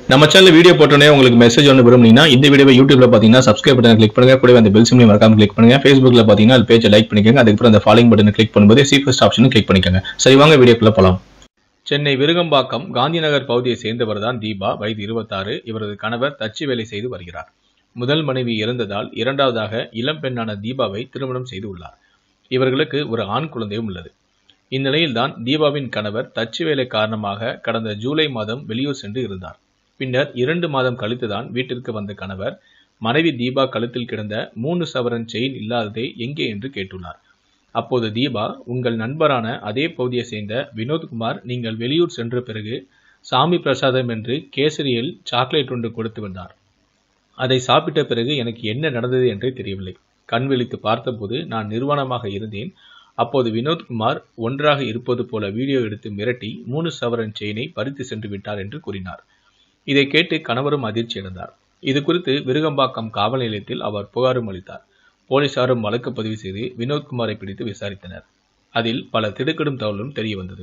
நம்ம channel video போட்டோன்னே உங்களுக்கு மெசேஜ் ஒன்று விரும்புனீங்கன்னா இந்த வீடியோவை யூடியூப்ல பார்த்தீங்கன்னா சப்ஸ்கிரைப் பட்டன் கிளிக் பண்ணுங்க கூடவே அந்த பெல் சிம்லையும் மறக்காம கிளிக் பண்ணுங்க ஃபேஸ்புக்ல பார்த்தீங்கன்னா அது பேஜை லைக் பண்ணிக்கோங்க அதுக்கப்புறம் அந்த ஃபாலோயிங் பட்டனை கிளிக் பண்ணும்போது சி ஃபர்ஸ்ட் ஆப்ஷனும் கிளிக் பண்ணிக்கோங்க சரி வாங்க வீடியோக்குள்ள போலாம் சென்னை விருகம்பாக்கம் காந்திநகர் பகுதியை சேர்ந்தவர் தான் தீபா வயது இருபத்தாறு இவரது கணவர் தச்சு வேலை செய்து வருகிறார் முதல் மனைவி இறந்ததால் இரண்டாவதாக இளம் பெண்ணான தீபாவை திருமணம் செய்து உள்ளார் இவர்களுக்கு ஒரு ஆண் குழந்தையும் உள்ளது இந்நிலையில்தான் தீபாவின் கணவர் தச்சு வேலை காரணமாக கடந்த ஜூலை மாதம் வெளியூர் சென்று இருந்தார் பின்னர் இரண்டு மாதம் கழித்துதான் வீட்டிற்கு வந்த கணவர் மனைவி தீபா கழுத்தில் கிடந்த மூணு சவரன் செயின் இல்லாததே எங்கே என்று கேட்டுள்ளார் அப்போது தீபா உங்கள் நண்பரான அதே பகுதியை சேர்ந்த வினோத்குமார் நீங்கள் வெளியூர் சென்ற பிறகு சாமி பிரசாதம் என்று கேசரியில் சாக்லேட் ஒன்று கொடுத்து வந்தார் அதை சாப்பிட்ட பிறகு எனக்கு என்ன நடந்தது என்றே தெரியவில்லை கண் விழித்து பார்த்தபோது நான் நிர்வாணமாக இருந்தேன் அப்போது வினோத்குமார் ஒன்றாக இருப்பது போல வீடியோ எடுத்து மிரட்டி மூணு சவரன் செயினை பறித்து சென்று விட்டார் என்று கூறினார் இதை கேட்டு கணவரும் அதிர்ச்சி அடைந்தார் இது குறித்து விருகம்பாக்கம் காவல் நிலையத்தில் அவர் புகாரும் அளித்தார் போலீசாரும் வழக்கு பதிவு செய்து வினோத்குமாரை பிடித்து விசாரித்தனர் அதில் பல திடுக்கிடும் தகவலும் தெரிய வந்தது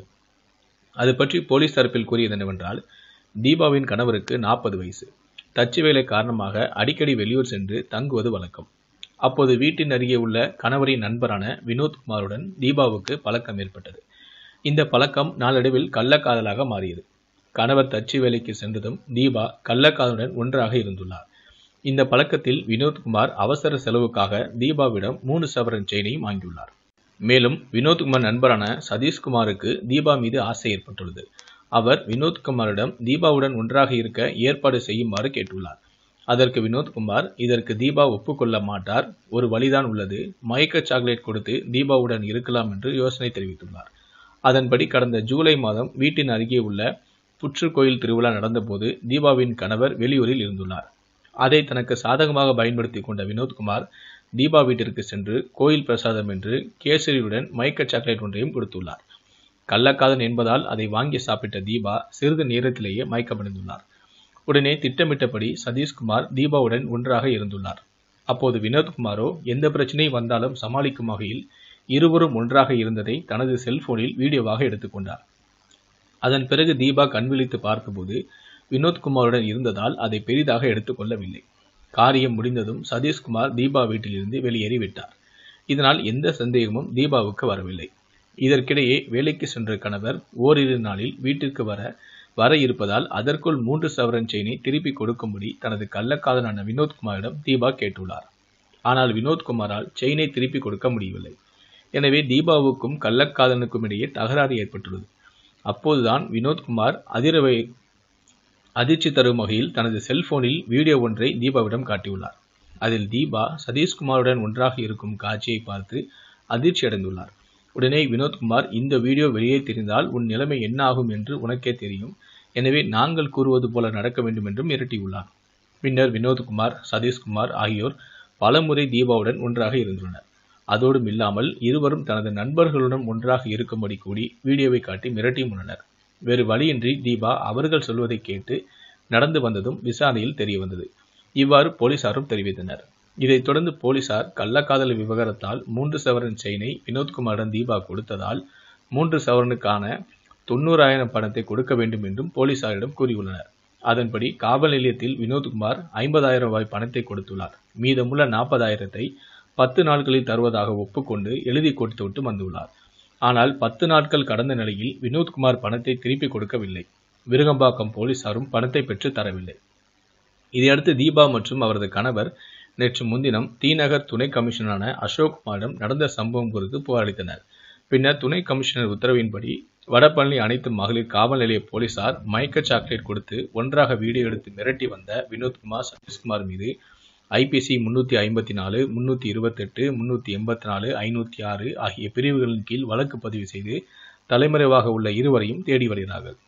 அது பற்றி போலீஸ் தரப்பில் கூறியது என்னவென்றால் தீபாவின் கணவருக்கு நாற்பது வயசு தச்சு வேலை காரணமாக அடிக்கடி வெளியூர் சென்று தங்குவது வழக்கம் அப்போது வீட்டின் அருகே உள்ள கணவரின் நண்பரான வினோத்குமாருடன் தீபாவுக்கு பழக்கம் ஏற்பட்டது இந்த பழக்கம் நாளடைவில் கள்ளக்காதலாக மாறியது கணவர் தச்சு வேலைக்கு சென்றதும் தீபா கள்ளக்காதலுடன் ஒன்றாக இருந்துள்ளார் இந்த பழக்கத்தில் வினோத்குமார் அவசர செலவுக்காக தீபாவிடம் மூணு சவரன் செயினையும் வாங்கியுள்ளார் மேலும் வினோத்குமார் நண்பரான சதீஷ்குமாருக்கு தீபா மீது ஆசை ஏற்பட்டுள்ளது அவர் வினோத்குமாரிடம் தீபாவுடன் ஒன்றாக இருக்க ஏற்பாடு செய்யுமாறு கேட்டுள்ளார் அதற்கு வினோத்குமார் இதற்கு தீபா ஒப்புக்கொள்ள மாட்டார் ஒரு வழிதான் உள்ளது மயக்க சாக்லேட் கொடுத்து தீபாவுடன் இருக்கலாம் என்று யோசனை தெரிவித்துள்ளார் அதன்படி கடந்த ஜூலை மாதம் வீட்டின் அருகே உள்ள புற்றுக்கோயில் திருவிழா நடந்தபோது தீபாவின் கணவர் வெளியூரில் இருந்துள்ளார் அதை தனக்கு சாதகமாக பயன்படுத்தி கொண்ட வினோத்குமார் தீபா வீட்டிற்கு சென்று கோயில் பிரசாதம் என்று கேசரியுடன் மயக்க சாக்லேட் ஒன்றையும் கொடுத்துள்ளார் கள்ளக்காதன் என்பதால் அதை வாங்கி சாப்பிட்ட தீபா சிறிது நேரத்திலேயே மயக்கமடைந்துள்ளார் உடனே திட்டமிட்டபடி சதீஷ்குமார் தீபாவுடன் ஒன்றாக இருந்துள்ளார் அப்போது வினோத்குமாரோ எந்த பிரச்சனை வந்தாலும் சமாளிக்கும் வகையில் இருவரும் ஒன்றாக இருந்ததை தனது செல்போனில் வீடியோவாக எடுத்துக்கொண்டார் அதன் பிறகு தீபா கண்விழித்து பார்த்தபோது வினோத்குமாருடன் இருந்ததால் அதை பெரிதாக எடுத்துக்கொள்ளவில்லை காரியம் முடிந்ததும் சதீஷ்குமார் தீபா வீட்டிலிருந்து வெளியேறி விட்டார் இதனால் எந்த சந்தேகமும் தீபாவுக்கு வரவில்லை இதற்கிடையே வேலைக்கு சென்ற கணவர் ஓரிரு நாளில் வீட்டிற்கு வர வர இருப்பதால் அதற்குள் மூன்று சவரன் செயினை திருப்பி கொடுக்கும்படி தனது கள்ளக்காதலான வினோத்குமாரிடம் தீபா கேட்டுள்ளார் ஆனால் வினோத்குமாரால் செயினை திருப்பி கொடுக்க முடியவில்லை எனவே தீபாவுக்கும் கள்ளக்காதலனுக்கும் இடையே தகராறு ஏற்பட்டுள்ளது அப்போதுதான் வினோத்குமார் அதிரவை அதிர்ச்சி தரும் வகையில் தனது செல்போனில் வீடியோ ஒன்றை தீபாவிடம் காட்டியுள்ளார் அதில் தீபா சதீஷ்குமாருடன் ஒன்றாக இருக்கும் காட்சியை பார்த்து அதிர்ச்சி அடைந்துள்ளார் உடனே வினோத்குமார் இந்த வீடியோ வெளியே தெரிந்தால் உன் நிலைமை என்ன ஆகும் என்று உனக்கே தெரியும் எனவே நாங்கள் கூறுவது போல நடக்க வேண்டும் என்றும் மிரட்டியுள்ளார் பின்னர் வினோத்குமார் சதீஷ்குமார் ஆகியோர் பலமுறை தீபாவுடன் ஒன்றாக இருந்துள்ளனர் அதோடும் இல்லாமல் இருவரும் தனது நண்பர்களுடன் ஒன்றாக இருக்கும்படி கூடி வீடியோவை காட்டி மிரட்டியும் உள்ளனர் வேறு வழியின்றி தீபா அவர்கள் சொல்வதை கேட்டு நடந்து வந்ததும் விசாரணையில் தெரிய வந்தது இவ்வாறு போலீசாரும் தெரிவித்தனர் இதைத் தொடர்ந்து போலீசார் கள்ளக்காதல் விவகாரத்தால் மூன்று சவரன் செயினை வினோத்குமாரிடம் தீபா கொடுத்ததால் மூன்று சவரனுக்கான தொண்ணூறாயிரம் பணத்தை கொடுக்க வேண்டும் என்றும் போலீசாரிடம் கூறியுள்ளனர் அதன்படி காவல் நிலையத்தில் வினோத்குமார் ஐம்பதாயிரம் ரூபாய் பணத்தை கொடுத்துள்ளார் மீதமுள்ள நாற்பதாயிரத்தை பத்து நாட்களில் தருவதாக ஒப்புக்கொண்டு எழுதி கொடுத்துவிட்டு வந்துள்ளார் ஆனால் பத்து நாட்கள் கடந்த நிலையில் வினோத்குமார் பணத்தை திருப்பி கொடுக்கவில்லை விருகம்பாக்கம் போலீசாரும் பணத்தை பெற்று தரவில்லை இதையடுத்து தீபா மற்றும் அவரது கணவர் நேற்று முன்தினம் தீநகர் துணை கமிஷனரான அசோக்குமாரிடம் நடந்த சம்பவம் குறித்து புகாரளித்தனர் பின்னர் துணை கமிஷனர் உத்தரவின்படி வடபழனி அனைத்து மகளிர் காவல் நிலைய போலீசார் மயக்க சாக்லேட் கொடுத்து ஒன்றாக வீடியோ எடுத்து மிரட்டி வந்த வினோத்குமார் சதீஷ்குமார் மீது ஐபிசி முன்னூற்றி ஐம்பத்தி நாலு முன்னூற்றி இருபத்தெட்டு முன்னூற்றி எண்பத்தி நாலு ஐநூற்றி ஆறு ஆகிய பிரிவுகளின் கீழ் வழக்கு பதிவு செய்து தலைமறைவாக உள்ள இருவரையும் தேடி வருகிறார்கள்